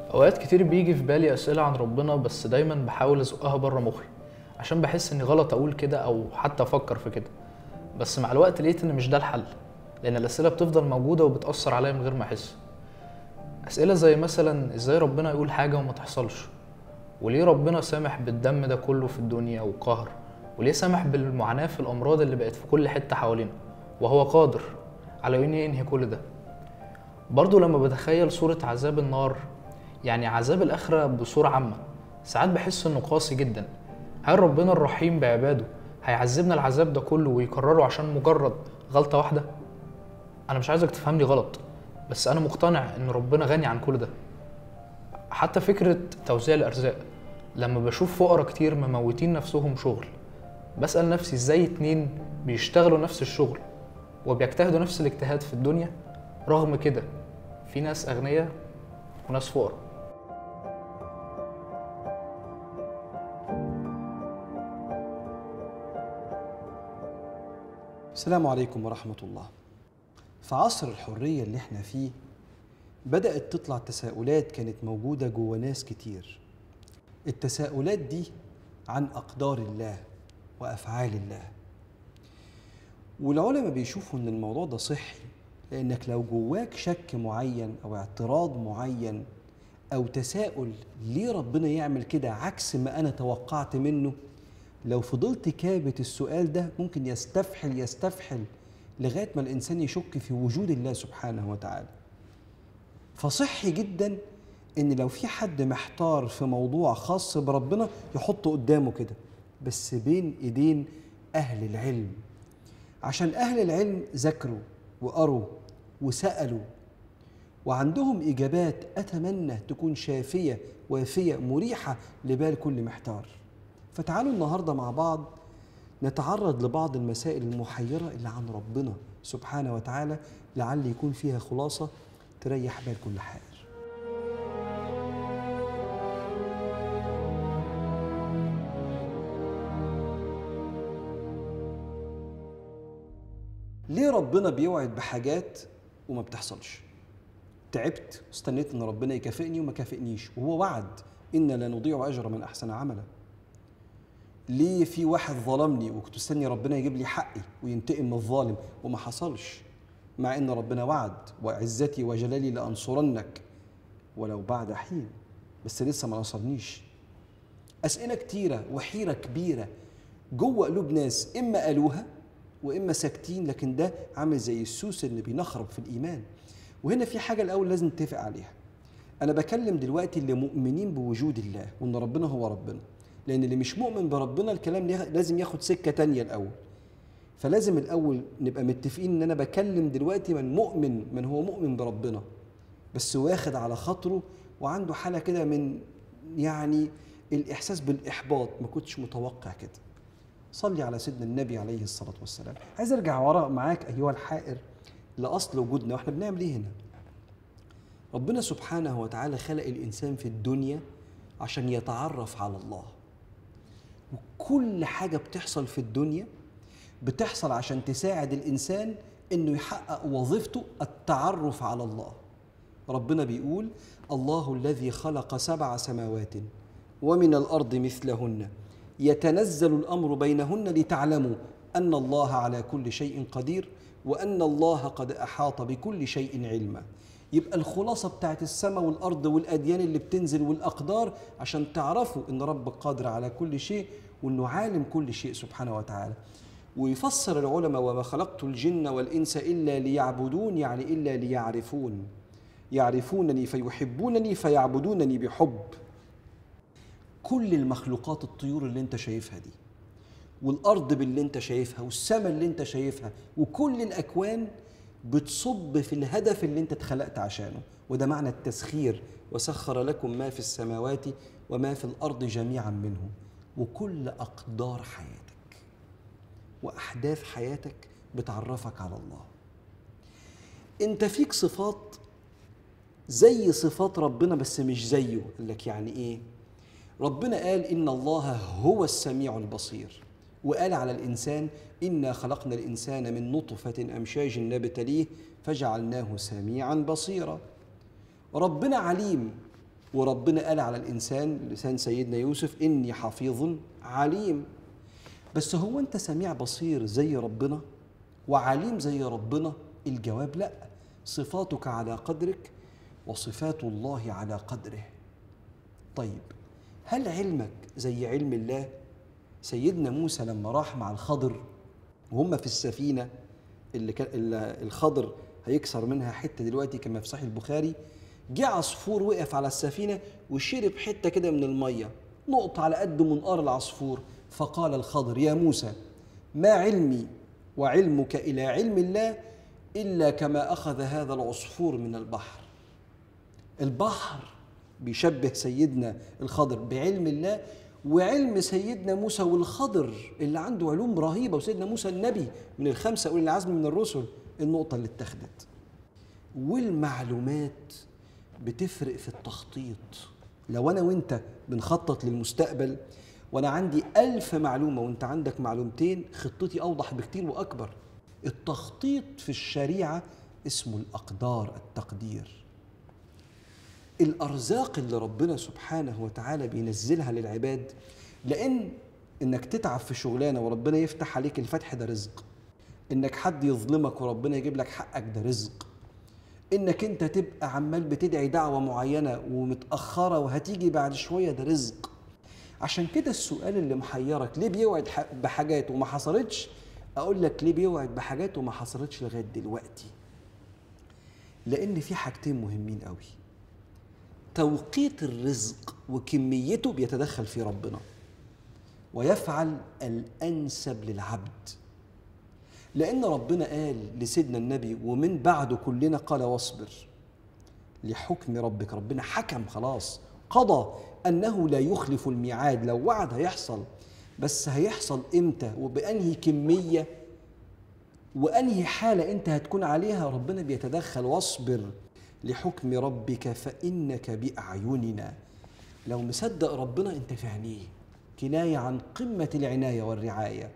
اوقات كتير بيجي في بالي اسئله عن ربنا بس دايما بحاول ازقها بره مخي عشان بحس اني غلط اقول كده او حتى افكر في كده بس مع الوقت لقيت ان مش ده الحل لان الاسئله بتفضل موجوده وبتاثر عليا من غير ما احس اسئله زي مثلا ازاي ربنا يقول حاجه وما تحصلش وليه ربنا سامح بالدم ده كله في الدنيا وقهر وليه سامح بالمعاناه في الامراض اللي بقت في كل حته حوالينا وهو قادر على انه ينهي كل ده برضه لما بتخيل صورة عذاب النار يعني عذاب الآخرة بصورة عامة ساعات بحس إنه قاسي جدا هل ربنا الرحيم بعباده هيعذبنا العذاب ده كله ويكرره عشان مجرد غلطة واحدة؟ أنا مش عايزك تفهمني غلط بس أنا مقتنع إن ربنا غني عن كل ده حتى فكرة توزيع الأرزاق لما بشوف فقراء كتير مموتين نفسهم شغل بسأل نفسي إزاي اتنين بيشتغلوا نفس الشغل وبيجتهدوا نفس الاجتهاد في الدنيا رغم كده في ناس أغنياء وناس فقراء السلام عليكم ورحمة الله في عصر الحرية اللي احنا فيه بدأت تطلع تساؤلات كانت موجودة جوه ناس كتير التساؤلات دي عن أقدار الله وأفعال الله والعلماء بيشوفوا إن الموضوع ده صحي لأنك لو جواك شك معين أو اعتراض معين أو تساؤل ليه ربنا يعمل كده عكس ما أنا توقعت منه لو فضلت كابت السؤال ده ممكن يستفحل يستفحل لغايه ما الانسان يشك في وجود الله سبحانه وتعالى. فصحي جدا ان لو في حد محتار في موضوع خاص بربنا يحطه قدامه كده بس بين ايدين اهل العلم. عشان اهل العلم ذاكروا وقروا وسالوا وعندهم اجابات اتمنى تكون شافيه وافيه مريحه لبال كل محتار. فتعالوا النهارده مع بعض نتعرض لبعض المسائل المحيرة اللي عن ربنا سبحانه وتعالى لعل يكون فيها خلاصة تريح بال كل حائر ليه ربنا بيوعد بحاجات وما بتحصلش تعبت واستنيت ان ربنا يكافئني وما كافئنيش وهو وعد إن لا نضيع أجر من أحسن عملا ليه في واحد ظلمني وكنت مستني ربنا يجيب لي حقي وينتقم من الظالم وما حصلش مع ان ربنا وعد وعزتي وجلالي لانصرنك ولو بعد حين بس لسه ما نصرنيش اسئله كتيره وحيره كبيره جوه قلوب ناس اما قالوها واما ساكتين لكن ده عامل زي السوس اللي بينخرب في الايمان وهنا في حاجه الاول لازم نتفق عليها انا بكلم دلوقتي اللي مؤمنين بوجود الله وان ربنا هو ربنا لان اللي مش مؤمن بربنا الكلام لازم ياخد سكه تانية الاول فلازم الاول نبقى متفقين ان انا بكلم دلوقتي من مؤمن من هو مؤمن بربنا بس واخد على خاطره وعنده حاله كده من يعني الاحساس بالاحباط ما كنتش متوقع كده صلي على سيدنا النبي عليه الصلاه والسلام عايز ارجع وراء معاك ايها الحائر لاصل وجودنا واحنا بنعمل ايه هنا ربنا سبحانه وتعالى خلق الانسان في الدنيا عشان يتعرف على الله وكل حاجه بتحصل في الدنيا بتحصل عشان تساعد الانسان انه يحقق وظيفته التعرف على الله ربنا بيقول الله الذي خلق سبع سماوات ومن الارض مثلهن يتنزل الامر بينهن لتعلموا ان الله على كل شيء قدير وان الله قد احاط بكل شيء علما يبقى الخلاصه بتاعت السماء والارض والاديان اللي بتنزل والاقدار عشان تعرفوا ان رب قادر على كل شيء وانه عالم كل شيء سبحانه وتعالى ويفسر العلماء وما خلقت الجن والانس الا ليعبدون يعني الا ليعرفون يعرفونني فيحبونني فيعبدونني بحب كل المخلوقات الطيور اللي انت شايفها دي والارض باللي انت شايفها والسماء اللي انت شايفها وكل الاكوان بتصب في الهدف اللي انت اتخلقت عشانه وده معنى التسخير وسخر لكم ما في السماوات وما في الارض جميعا منه وكل اقدار حياتك واحداث حياتك بتعرفك على الله انت فيك صفات زي صفات ربنا بس مش زيه قال لك يعني ايه ربنا قال ان الله هو السميع البصير وقال على الانسان انا خلقنا الانسان من نطفه امشاج نبتليه فجعلناه سميعا بصيرا ربنا عليم وربنا قال على الإنسان لسان سيدنا يوسف إني حفيظ عليم بس هو أنت سميع بصير زي ربنا وعليم زي ربنا الجواب لا صفاتك على قدرك وصفات الله على قدره طيب هل علمك زي علم الله سيدنا موسى لما راح مع الخضر وهم في السفينه اللي كان اللي الخضر هيكسر منها حته دلوقتي كما في صحيح البخاري جه عصفور وقف على السفينه وشرب حته كده من الميه نقطه على قد منقار العصفور فقال الخضر يا موسى ما علمي وعلمك الى علم الله الا كما اخذ هذا العصفور من البحر البحر بيشبه سيدنا الخضر بعلم الله وعلم سيدنا موسى والخضر اللي عنده علوم رهيبه وسيدنا موسى النبي من الخمسه اولي العزم من الرسل النقطه اللي اتخذت والمعلومات بتفرق في التخطيط لو انا وانت بنخطط للمستقبل وانا عندي ألف معلومه وانت عندك معلومتين خطتي اوضح بكتير واكبر التخطيط في الشريعه اسمه الاقدار التقدير الارزاق اللي ربنا سبحانه وتعالى بينزلها للعباد لان انك تتعب في شغلانه وربنا يفتح عليك الفتح ده رزق انك حد يظلمك وربنا يجيب لك حقك ده رزق انك انت تبقى عمال بتدعي دعوه معينه ومتاخره وهتيجي بعد شويه ده رزق عشان كده السؤال اللي محيرك ليه بيوعد ح- بحاجات وما حصلتش اقول لك ليه بيوعد بحاجات وما حصلتش لغايه دلوقتي لان في حاجتين مهمين قوي توقيت الرزق وكميته بيتدخل في ربنا ويفعل الانسب للعبد لان ربنا قال لسيدنا النبي ومن بعده كلنا قال واصبر لحكم ربك ربنا حكم خلاص قضى انه لا يخلف الميعاد لو وعد هيحصل بس هيحصل امتى وبانهي كميه وانهي حاله انت هتكون عليها ربنا بيتدخل واصبر لحكم ربك فانك باعيننا لو مصدق ربنا انت في عينيه كنايه عن قمه العنايه والرعايه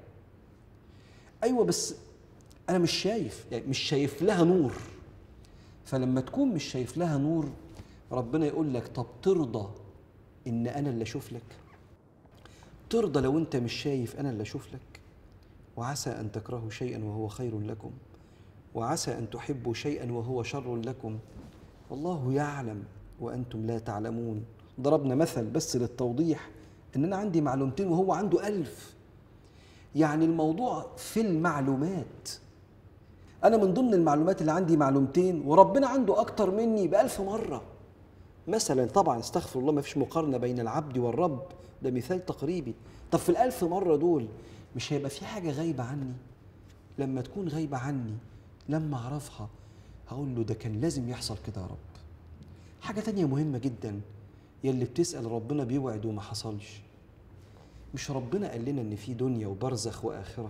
ايوه بس انا مش شايف يعني مش شايف لها نور فلما تكون مش شايف لها نور ربنا يقول لك طب ترضى ان انا اللي اشوف لك ترضى لو انت مش شايف انا اللي اشوف لك وعسى ان تكرهوا شيئا وهو خير لكم وعسى ان تحبوا شيئا وهو شر لكم والله يعلم وانتم لا تعلمون ضربنا مثل بس للتوضيح ان انا عندي معلومتين وهو عنده ألف يعني الموضوع في المعلومات أنا من ضمن المعلومات اللي عندي معلومتين وربنا عنده أكتر مني بألف مرة مثلا طبعا استغفر الله ما فيش مقارنة بين العبد والرب ده مثال تقريبي طب في الألف مرة دول مش هيبقى في حاجة غايبة عني لما تكون غايبة عني لما أعرفها هقول له ده كان لازم يحصل كده يا رب حاجة تانية مهمة جدا يلي بتسأل ربنا بيوعد وما حصلش مش ربنا قال لنا ان في دنيا وبرزخ واخره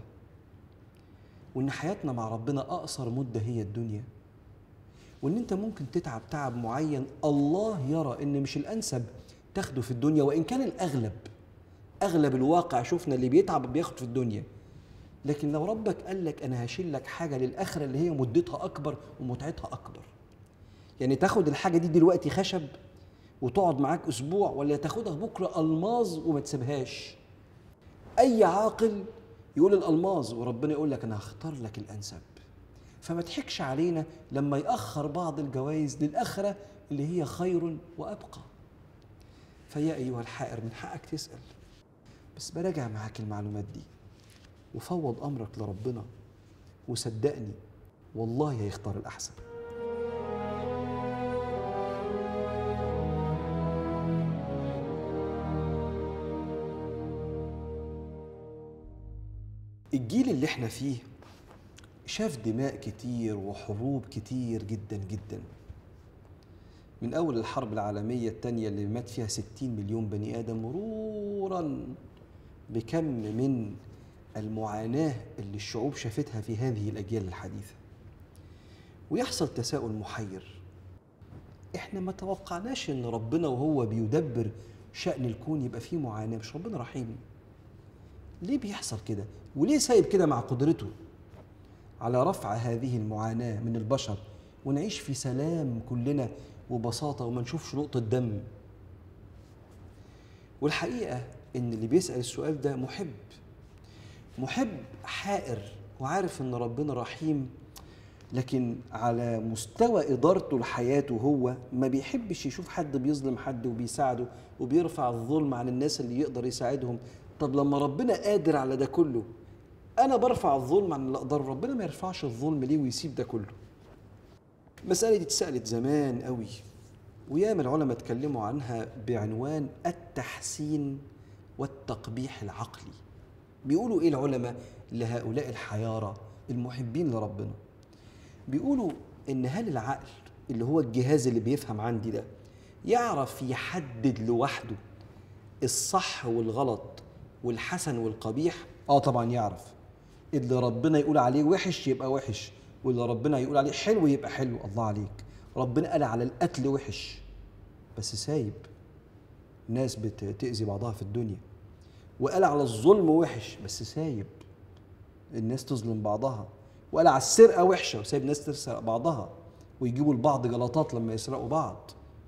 وان حياتنا مع ربنا اقصر مده هي الدنيا وان انت ممكن تتعب تعب معين الله يرى ان مش الانسب تاخده في الدنيا وان كان الاغلب اغلب الواقع شفنا اللي بيتعب بياخد في الدنيا لكن لو ربك قال لك انا هشيل لك حاجه للاخره اللي هي مدتها اكبر ومتعتها اكبر يعني تاخد الحاجه دي دلوقتي خشب وتقعد معاك اسبوع ولا تاخدها بكره الماظ وما تسيبهاش اي عاقل يقول الالماظ وربنا يقول لك انا هختار لك الانسب فما تحكش علينا لما ياخر بعض الجوائز للاخره اللي هي خير وابقى فيا ايها الحائر من حقك تسال بس براجع معاك المعلومات دي وفوض امرك لربنا وصدقني والله هيختار الاحسن الجيل اللي احنا فيه شاف دماء كتير وحروب كتير جدا جدا من أول الحرب العالمية الثانية اللي مات فيها 60 مليون بني آدم مرورا بكم من المعاناة اللي الشعوب شافتها في هذه الأجيال الحديثة ويحصل تساؤل محير احنا ما توقعناش ان ربنا وهو بيدبر شأن الكون يبقى فيه معاناة مش ربنا رحيم ليه بيحصل كده وليه سايب كده مع قدرته على رفع هذه المعاناة من البشر ونعيش في سلام كلنا وبساطة وما نشوفش نقطة دم والحقيقه ان اللي بيسال السؤال ده محب محب حائر وعارف ان ربنا رحيم لكن على مستوى ادارته لحياته هو ما بيحبش يشوف حد بيظلم حد وبيساعده وبيرفع الظلم عن الناس اللي يقدر يساعدهم طب لما ربنا قادر على ده كله انا برفع الظلم عن اللي اقدر ربنا ما يرفعش الظلم ليه ويسيب ده كله المساله دي اتسالت زمان قوي وياما العلماء اتكلموا عنها بعنوان التحسين والتقبيح العقلي بيقولوا ايه العلماء لهؤلاء الحيارى المحبين لربنا بيقولوا ان هل العقل اللي هو الجهاز اللي بيفهم عندي ده يعرف يحدد لوحده الصح والغلط والحسن والقبيح اه طبعا يعرف اللي ربنا يقول عليه وحش يبقى وحش واللي ربنا يقول عليه حلو يبقى حلو الله عليك ربنا قال على القتل وحش بس سايب ناس بتأذي بعضها في الدنيا وقال على الظلم وحش بس سايب الناس تظلم بعضها وقال على السرقة وحشة وسايب ناس تسرق بعضها ويجيبوا لبعض جلطات لما يسرقوا بعض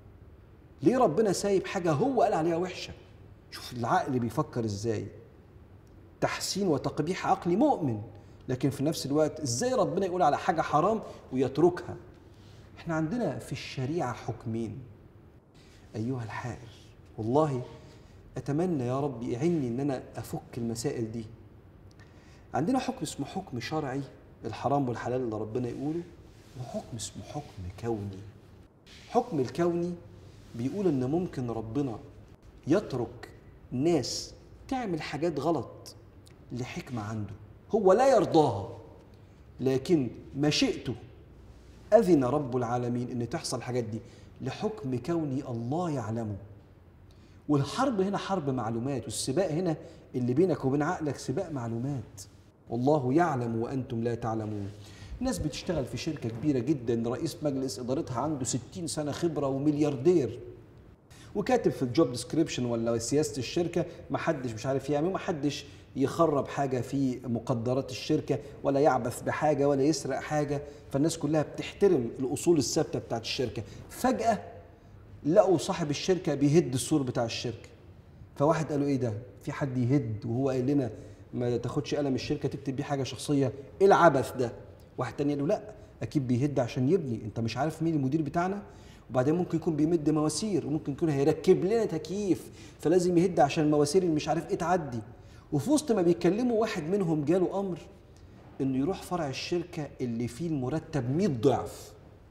ليه ربنا سايب حاجة هو قال عليها وحشة شوف العقل بيفكر ازاي تحسين وتقبيح عقلي مؤمن لكن في نفس الوقت ازاي ربنا يقول على حاجة حرام ويتركها احنا عندنا في الشريعة حكمين أيها الحائر والله أتمنى يا رب يعني إن أنا أفك المسائل دي عندنا حكم اسمه حكم شرعي الحرام والحلال اللي ربنا يقوله وحكم اسمه حكم كوني حكم الكوني بيقول ان ممكن ربنا يترك ناس تعمل حاجات غلط لحكمة عنده هو لا يرضاها لكن مشيئته أذن رب العالمين إن تحصل الحاجات دي لحكم كوني الله يعلمه والحرب هنا حرب معلومات والسباق هنا اللي بينك وبين عقلك سباق معلومات والله يعلم وأنتم لا تعلمون ناس بتشتغل في شركة كبيرة جدا رئيس مجلس إدارتها عنده 60 سنة خبرة وملياردير وكاتب في الجوب ديسكريبشن ولا سياسة الشركة محدش مش عارف يعمل محدش يخرب حاجة في مقدرات الشركة ولا يعبث بحاجة ولا يسرق حاجة فالناس كلها بتحترم الأصول الثابتة بتاعت الشركة فجأة لقوا صاحب الشركة بيهد السور بتاع الشركة فواحد قالوا ايه ده في حد يهد وهو قال لنا ما تاخدش قلم الشركة تكتب بيه حاجة شخصية ايه العبث ده واحد تاني قال له لا اكيد بيهد عشان يبني انت مش عارف مين المدير بتاعنا وبعدين ممكن يكون بيمد مواسير وممكن يكون هيركب لنا تكييف فلازم يهد عشان المواسير اللي مش عارف ايه تعدي وفي وسط ما بيتكلموا واحد منهم جاله امر انه يروح فرع الشركه اللي فيه المرتب 100 ضعف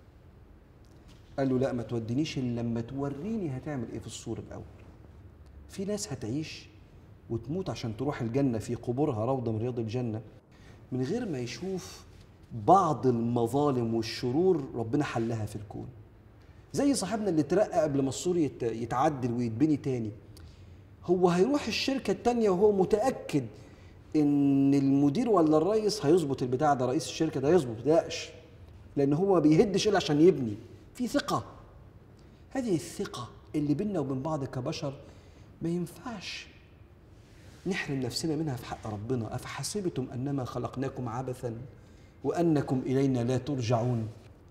قال له لا ما تودينيش الا لما توريني هتعمل ايه في السور الاول في ناس هتعيش وتموت عشان تروح الجنه في قبورها روضه من رياض الجنه من غير ما يشوف بعض المظالم والشرور ربنا حلها في الكون زي صاحبنا اللي اترقى قبل ما السور يت- يتعدل ويتبني تاني هو هيروح الشركة التانية وهو متأكد إن المدير ولا الرئيس هيظبط البتاع ده رئيس الشركة ده هيظبط متقلقش لأن هو ما بيهدش إلا عشان يبني في ثقة هذه الثقة اللي بيننا وبين بعض كبشر ما ينفعش نحرم نفسنا منها في حق ربنا أفحسبتم أنما خلقناكم عبثا وأنكم إلينا لا ترجعون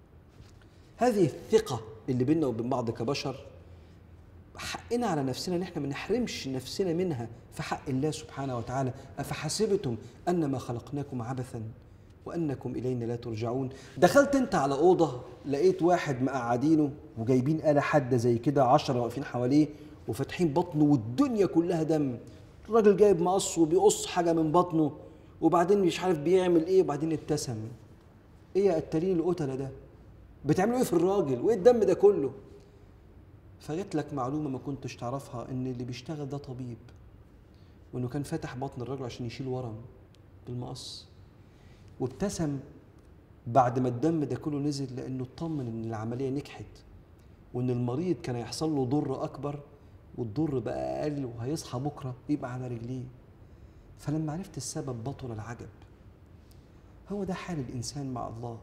هذه الثقة اللي بيننا وبين بعض كبشر حقنا على نفسنا ان احنا ما نحرمش نفسنا منها في حق الله سبحانه وتعالى افحسبتم انما خلقناكم عبثا وانكم الينا لا ترجعون دخلت انت على اوضه لقيت واحد مقعدينه وجايبين آلة حادة زي كده عشرة واقفين حواليه وفاتحين بطنه والدنيا كلها دم الراجل جايب مقص وبيقص حاجة من بطنه وبعدين مش عارف بيعمل ايه وبعدين ابتسم ايه يا قتالين القتلة ده بتعملوا ايه في الراجل وايه الدم ده كله فجت لك معلومه ما كنتش تعرفها ان اللي بيشتغل ده طبيب وانه كان فاتح بطن الراجل عشان يشيل ورم بالمقص وابتسم بعد ما الدم ده كله نزل لانه اطمن ان العمليه نجحت وان المريض كان هيحصل له ضر اكبر والضر بقى اقل وهيصحى بكره يبقى على رجليه فلما عرفت السبب بطل العجب هو ده حال الانسان مع الله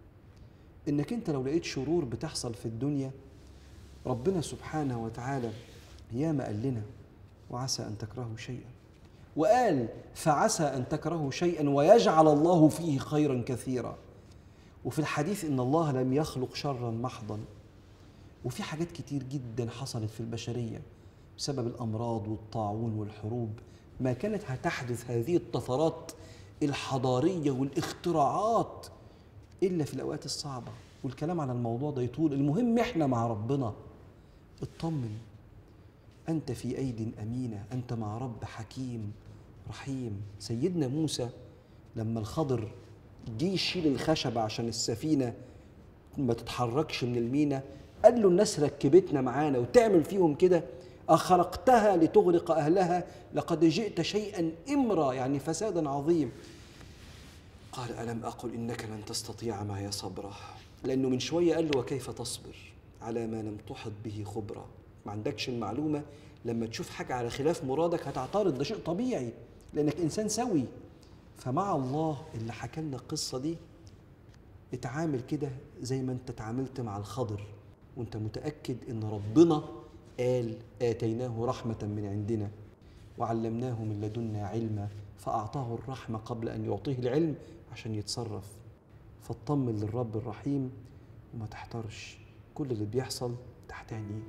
انك انت لو لقيت شرور بتحصل في الدنيا ربنا سبحانه وتعالى ياما قال لنا وعسى ان تكرهوا شيئا وقال فعسى ان تكرهوا شيئا ويجعل الله فيه خيرا كثيرا وفي الحديث ان الله لم يخلق شرا محضا وفي حاجات كتير جدا حصلت في البشريه بسبب الامراض والطاعون والحروب ما كانت هتحدث هذه الطفرات الحضاريه والاختراعات الا في الاوقات الصعبه والكلام على الموضوع ده يطول المهم احنا مع ربنا اطمن انت في ايد امينه انت مع رب حكيم رحيم سيدنا موسى لما الخضر جه يشيل الخشبه عشان السفينه ما تتحركش من المينا قال له الناس ركبتنا معانا وتعمل فيهم كده أخرقتها لتغرق أهلها لقد جئت شيئا إمرا يعني فسادا عظيم قال ألم أقل إنك لن تستطيع معي صبرا لأنه من شوية قال له وكيف تصبر على ما لم تحط به خبرة ما عندكش المعلومة لما تشوف حاجة على خلاف مرادك هتعترض ده شيء طبيعي لأنك إنسان سوي فمع الله اللي حكى لنا القصة دي اتعامل كده زي ما انت اتعاملت مع الخضر وانت متأكد ان ربنا قال آتيناه رحمة من عندنا وعلمناه من لدنا علما فأعطاه الرحمة قبل أن يعطيه العلم عشان يتصرف فاطمن للرب الرحيم وما تحترش كل اللي بيحصل تحت عينيه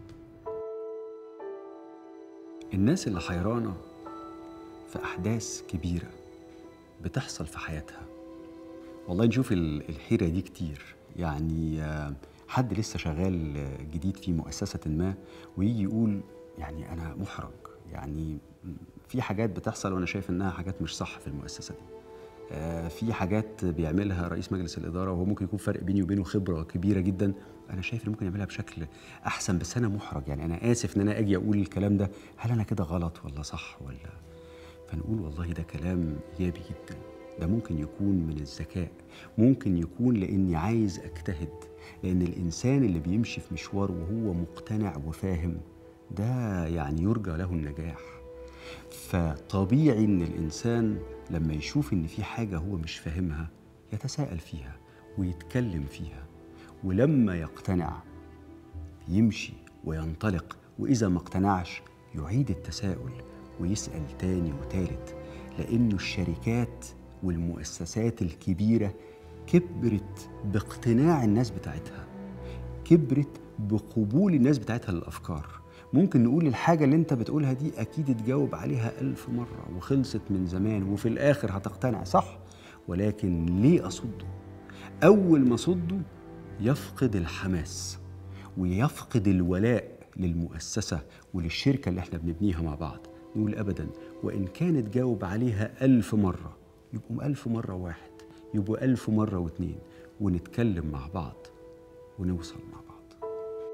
الناس اللي حيرانة في أحداث كبيرة بتحصل في حياتها والله نشوف ال- الحيرة دي كتير يعني آه، حد لسه شغال آه، جديد في مؤسسة ما ويجي يقول يعني أنا محرج يعني م- في حاجات بتحصل وأنا شايف إنها حاجات مش صح في المؤسسة دي آه، في حاجات بيعملها رئيس مجلس الإدارة وهو ممكن يكون فرق بيني وبينه خبرة كبيرة جدا أنا شايف إنه ممكن يعملها بشكل أحسن بس أنا محرج يعني أنا آسف إن أنا أجي أقول الكلام ده هل أنا كده غلط ولا صح ولا فنقول والله ده كلام إيجابي جدا ده ممكن يكون من الذكاء ممكن يكون لأني عايز أجتهد لأن الإنسان اللي بيمشي في مشوار وهو مقتنع وفاهم ده يعني يرجى له النجاح فطبيعي ان الانسان لما يشوف ان في حاجه هو مش فاهمها يتساءل فيها ويتكلم فيها ولما يقتنع يمشي وينطلق واذا ما اقتنعش يعيد التساؤل ويسال تاني وتالت لانه الشركات والمؤسسات الكبيره كبرت باقتناع الناس بتاعتها كبرت بقبول الناس بتاعتها للأفكار ممكن نقول الحاجة اللي انت بتقولها دي أكيد تجاوب عليها ألف مرة وخلصت من زمان وفي الآخر هتقتنع صح ولكن ليه أصده؟ أول ما صده يفقد الحماس ويفقد الولاء للمؤسسة وللشركة اللي احنا بنبنيها مع بعض نقول أبدا وإن كانت جاوب عليها ألف مرة يبقوا ألف مرة واحد يبقوا ألف مرة واتنين ونتكلم مع بعض ونوصل مع بعض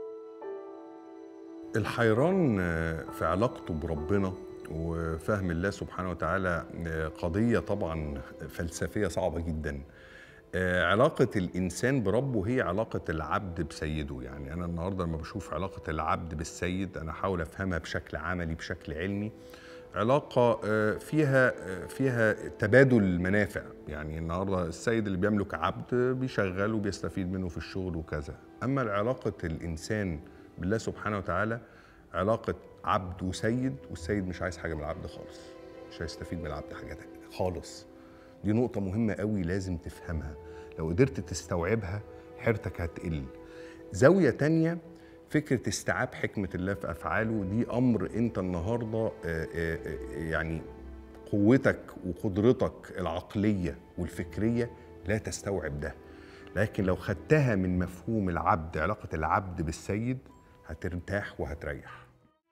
الحيران آه، في علاقته بربنا وفهم الله سبحانه وتعالى آه، قضية طبعا فلسفية صعبة جدا آه، علاقة الإنسان بربه هي علاقة العبد بسيده يعني أنا النهاردة لما بشوف علاقة العبد بالسيد أنا أحاول أفهمها بشكل عملي بشكل علمي علاقة آه، فيها آه، فيها تبادل منافع يعني النهاردة السيد اللي بيملك عبد بيشغله وبيستفيد منه في الشغل وكذا أما علاقة الإنسان بالله سبحانه وتعالى علاقة عبد وسيد والسيد مش عايز حاجة من العبد خالص مش هيستفيد من العبد حاجة تانية خالص دي نقطة مهمة قوي لازم تفهمها لو قدرت تستوعبها حيرتك هتقل زاوية تانية فكرة استيعاب حكمة الله في أفعاله دي أمر أنت النهاردة آه، آه، آه، يعني قوتك وقدرتك العقلية والفكرية لا تستوعب ده لكن لو خدتها من مفهوم العبد علاقة العبد بالسيد هترتاح وهتريح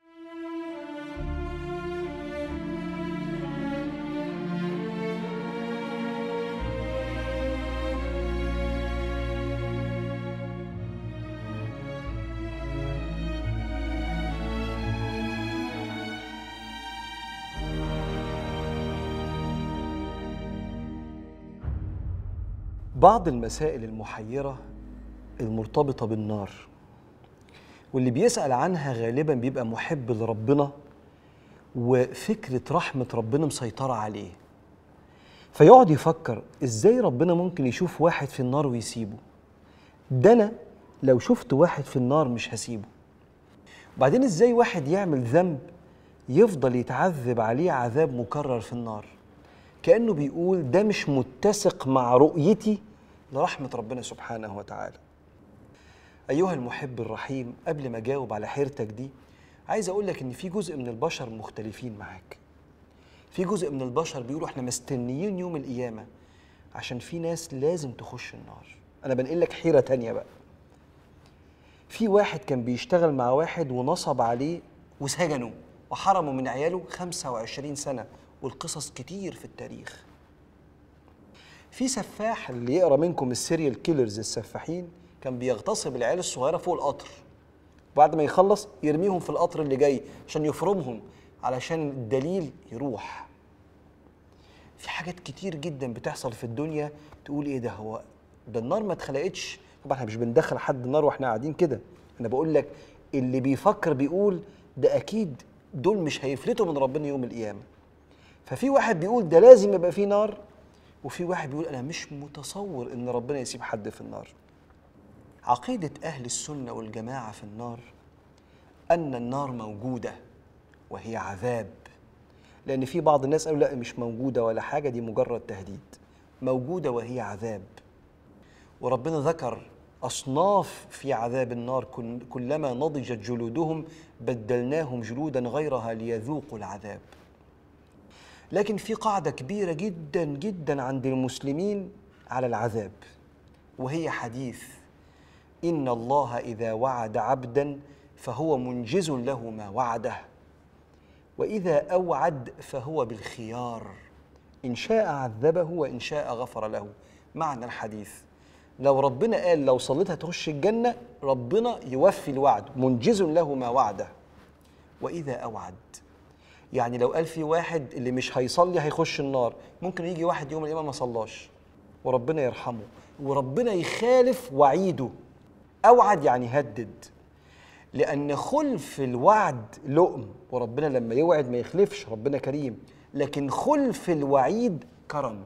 بعض المسائل المحيرة المرتبطة بالنار واللي بيسأل عنها غالبا بيبقى محب لربنا وفكرة رحمة ربنا مسيطرة عليه فيقعد يفكر ازاي ربنا ممكن يشوف واحد في النار ويسيبه ده انا لو شفت واحد في النار مش هسيبه وبعدين ازاي واحد يعمل ذنب يفضل يتعذب عليه عذاب مكرر في النار كأنه بيقول ده مش متسق مع رؤيتي لرحمة ربنا سبحانه وتعالى أيها المحب الرحيم قبل ما أجاوب على حيرتك دي عايز اقول لك ان في جزء من البشر مختلفين معاك في جزء من البشر بيقولوا احنا مستنيين يوم القيامه عشان في ناس لازم تخش النار انا بنقل لك حيره تانية بقى في واحد كان بيشتغل مع واحد ونصب عليه وسجنه وحرمه من عياله 25 سنة والقصص كتير في التاريخ في سفاح اللي يقرا منكم السيريال كيلرز السفاحين كان بيغتصب العيال الصغيرة فوق القطر وبعد ما يخلص يرميهم في القطر اللي جاي عشان يفرمهم علشان الدليل يروح في حاجات كتير جدا بتحصل في الدنيا تقول ايه ده هو ده النار ما اتخلقتش طبعا احنا مش بندخل حد النار واحنا قاعدين كده انا بقول لك اللي بيفكر بيقول ده اكيد دول مش هيفلتوا من ربنا يوم القيامه ففي واحد بيقول ده لازم يبقى فيه نار وفي واحد بيقول انا مش متصور ان ربنا يسيب حد في النار عقيده اهل السنه والجماعه في النار ان النار موجوده وهي عذاب لان في بعض الناس قالوا لا مش موجوده ولا حاجه دي مجرد تهديد موجوده وهي عذاب وربنا ذكر أصناف في عذاب النار كل- كلما نضجت جلودهم بدلناهم جلودا غيرها ليذوقوا العذاب لكن في قاعدة كبيرة جدا جدا عند المسلمين على العذاب وهي حديث إن الله إذا وعد عبدا فهو منجز له ما وعده وإذا أوعد فهو بالخيار إن شاء عذبه وإن شاء غفر له معنى الحديث لو ربنا قال لو صليت هتخش الجنة ربنا يوفي الوعد منجز له ما وعده وإذا أوعد يعني لو قال في واحد اللي مش هيصلي هيخش النار ممكن يجي واحد يوم القيامة ما صلاش وربنا يرحمه وربنا يخالف وعيده أوعد يعني هدد لأن خلف الوعد لؤم وربنا لما يوعد ما يخلفش ربنا كريم لكن خلف الوعيد كرم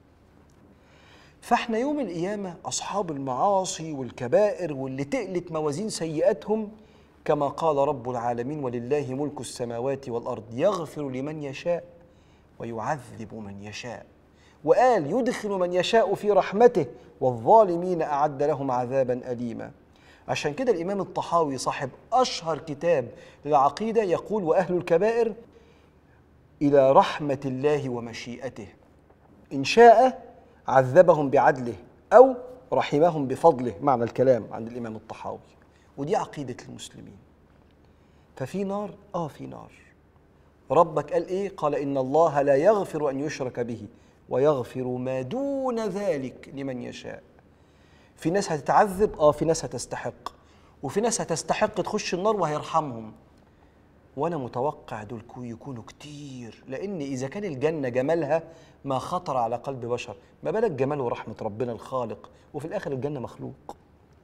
فاحنا يوم القيامة أصحاب المعاصي والكبائر واللي تقلت موازين سيئاتهم كما قال رب العالمين ولله ملك السماوات والأرض يغفر لمن يشاء ويعذب من يشاء وقال يدخل من يشاء في رحمته والظالمين أعد لهم عذابا أليما عشان كده الإمام الطحاوي صاحب أشهر كتاب للعقيدة يقول وأهل الكبائر إلى رحمة الله ومشيئته إن شاء عذبهم بعدله أو رحمهم بفضله معنى الكلام عند الإمام الطحاوي ودي عقيدة المسلمين ففي نار آه في نار ربك قال إيه؟ قال إن الله لا يغفر أن يشرك به ويغفر ما دون ذلك لمن يشاء في ناس هتتعذب اه في ناس هتستحق وفي ناس هتستحق تخش النار وهيرحمهم وانا متوقع دول كو- يكونوا كتير لان اذا كان الجنه جمالها ما خطر على قلب بشر ما بالك جمال ورحمه ربنا الخالق وفي الاخر الجنه مخلوق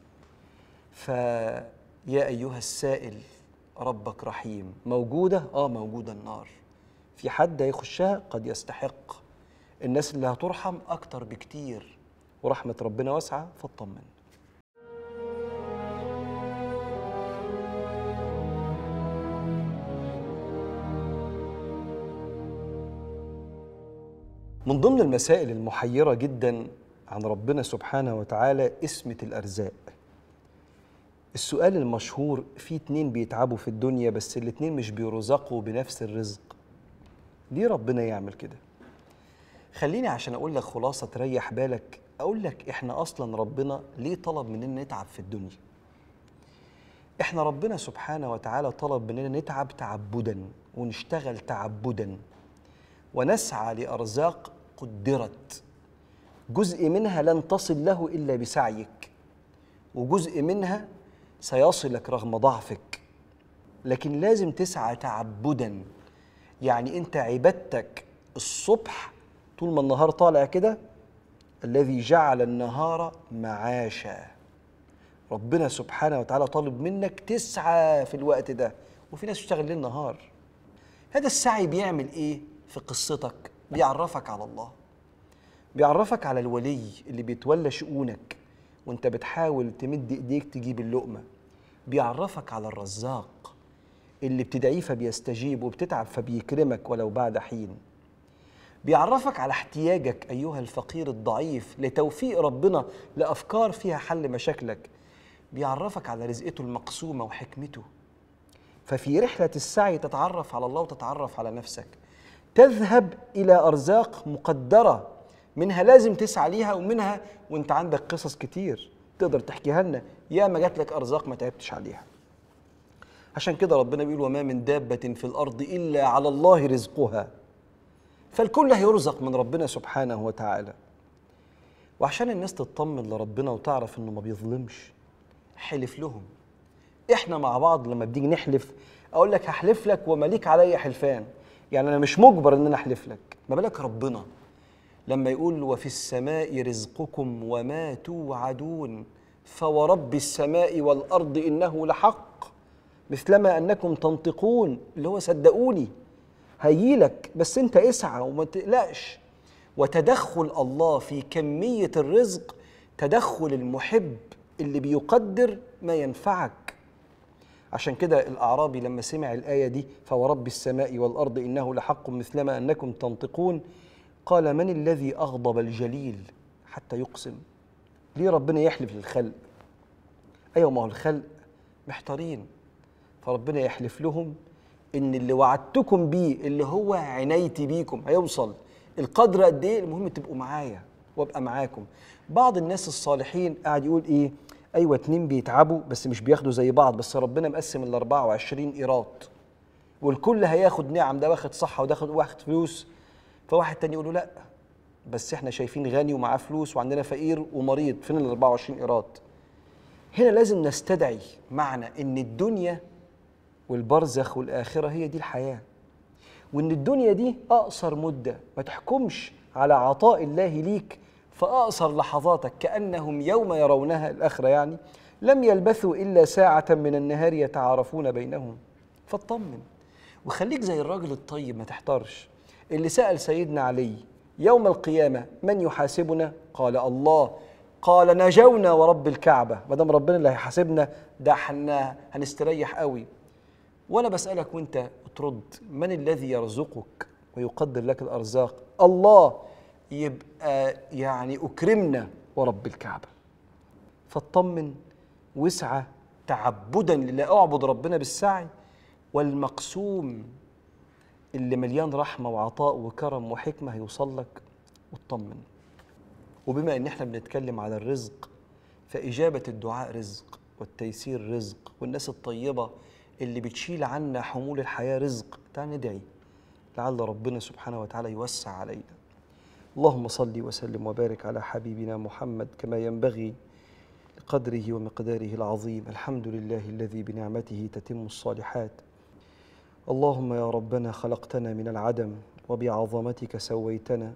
فيا ايها السائل ربك رحيم موجوده اه موجوده النار في حد هيخشها قد يستحق الناس اللي هترحم اكتر بكتير ورحمه ربنا واسعه فاطمن من ضمن المسائل المحيرة جدا عن ربنا سبحانه وتعالى اسمة الأرزاق السؤال المشهور في اتنين بيتعبوا في الدنيا بس الاتنين مش بيرزقوا بنفس الرزق ليه ربنا يعمل كده خليني عشان اقول لك خلاصة تريح بالك اقول لك احنا اصلا ربنا ليه طلب مننا نتعب في الدنيا احنا ربنا سبحانه وتعالى طلب مننا نتعب تعبدا ونشتغل تعبدا ونسعى لارزاق قدرت جزء منها لن تصل له الا بسعيك وجزء منها سيصلك رغم ضعفك لكن لازم تسعى تعبدا يعني انت عبادتك الصبح طول ما النهار طالع كده الذي جعل النهار معاشا ربنا سبحانه وتعالى طالب منك تسعى في الوقت ده وفي ناس بتشتغل ليل نهار هذا السعي بيعمل ايه في قصتك بيعرفك على الله بيعرفك على الولي اللي بيتولى شؤونك وانت بتحاول تمد ايديك تجيب اللقمه بيعرفك على الرزاق اللي بتدعيه فبيستجيب وبتتعب فبيكرمك ولو بعد حين بيعرفك على احتياجك ايها الفقير الضعيف لتوفيق ربنا لافكار فيها حل مشاكلك بيعرفك على رزقته المقسومه وحكمته ففي رحلة السعي تتعرف على الله وتتعرف على نفسك تذهب إلى أرزاق مقدرة منها لازم تسعى ليها ومنها وانت عندك قصص كتير تقدر تحكيها لنا يا ما جات لك أرزاق ما تعبتش عليها عشان كده ربنا بيقول وما من دابة في الأرض إلا على الله رزقها فالكل هيرزق من ربنا سبحانه وتعالى وعشان الناس تطمن لربنا وتعرف انه ما بيظلمش حلف لهم احنا مع بعض لما بنيجي نحلف اقول لك هحلف لك وما ليك عليا حلفان يعني انا مش مجبر ان انا احلف لك ما بالك ربنا لما يقول وفي السماء رزقكم وما توعدون فورب السماء والارض انه لحق مثلما انكم تنطقون اللي هو صدقوني هيجيلك بس انت اسعى وما تقلقش وتدخل الله في كميه الرزق تدخل المحب اللي بيقدر ما ينفعك عشان كده الأعرابي لما سمع الآية دي فورب السماء والأرض إنه لحق مثلما أنكم تنطقون قال من الذي أغضب الجليل حتى يقسم ليه ربنا يحلف للخلق أيوة ما هو الخلق محتارين فربنا يحلف لهم إن اللي وعدتكم بيه اللي هو عنايتي بيكم هيوصل القدر قد إيه المهم تبقوا معايا وابقى معاكم بعض الناس الصالحين قاعد يقول إيه ايوه اتنين بيتعبوا بس مش بياخدوا زي بعض بس ربنا مقسم ال 24 ايراد والكل هياخد نعم ده واخد صحه وده واخد فلوس فواحد تاني يقول له لا بس احنا شايفين غني ومعاه فلوس وعندنا فقير ومريض فين ال 24 ايراد هنا لازم نستدعي معنى ان الدنيا والبرزخ والاخره هي دي الحياه وان الدنيا دي اقصر مده ما تحكمش على عطاء الله ليك فأقصر لحظاتك كأنهم يوم يرونها الآخرة يعني لم يلبثوا إلا ساعة من النهار يتعارفون بينهم فاطمن وخليك زي الراجل الطيب ما تحترش اللي سأل سيدنا علي يوم القيامة من يحاسبنا قال الله قال نجونا ورب الكعبة ما دام ربنا اللي هيحاسبنا ده احنا هنستريح قوي وانا بسألك وانت ترد من الذي يرزقك ويقدر لك الأرزاق الله يبقى يعني أكرمنا ورب الكعبة فاطمن واسعى تعبدا لله اعبد ربنا بالسعي والمقسوم اللي مليان رحمة وعطاء وكرم وحكمة هيوصل لك واطمن وبما ان احنا بنتكلم على الرزق فإجابة الدعاء رزق والتيسير رزق والناس الطيبة اللي بتشيل عنا حمول الحياة رزق تعال ندعي لعل ربنا سبحانه وتعالى يوسع علينا اللهم صل وسلم وبارك على حبيبنا محمد كما ينبغي لقدره ومقداره العظيم الحمد لله الذي بنعمته تتم الصالحات اللهم يا ربنا خلقتنا من العدم وبعظمتك سويتنا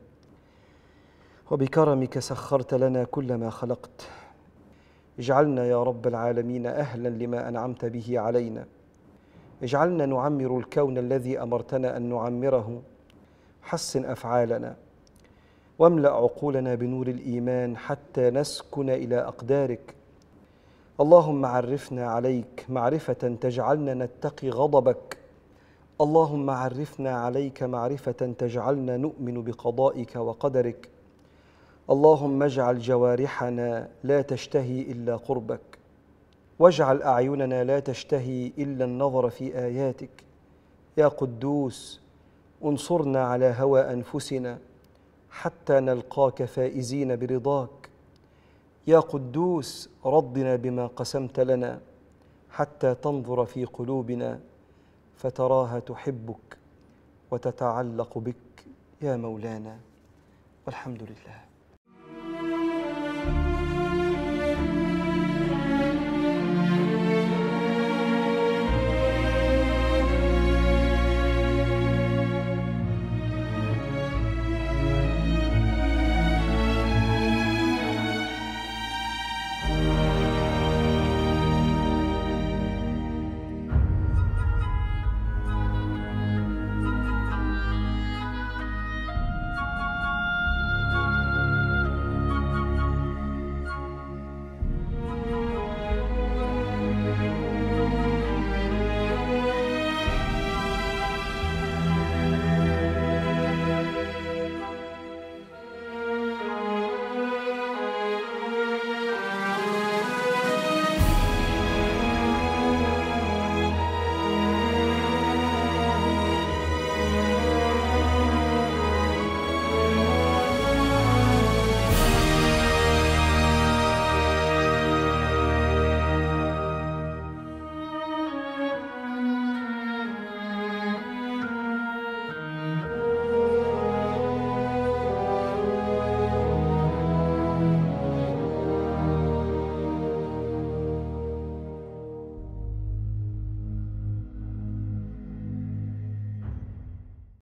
وبكرمك سخرت لنا كل ما خلقت اجعلنا يا رب العالمين اهلا لما انعمت به علينا اجعلنا نعمر الكون الذي امرتنا ان نعمره حسن افعالنا واملا عقولنا بنور الايمان حتى نسكن الى اقدارك اللهم عرفنا عليك معرفه تجعلنا نتقي غضبك اللهم عرفنا عليك معرفه تجعلنا نؤمن بقضائك وقدرك اللهم اجعل جوارحنا لا تشتهي الا قربك واجعل اعيننا لا تشتهي الا النظر في اياتك يا قدوس انصرنا على هوى انفسنا حتى نلقاك فائزين برضاك يا قدوس ردنا بما قسمت لنا حتى تنظر في قلوبنا فتراها تحبك وتتعلق بك يا مولانا والحمد لله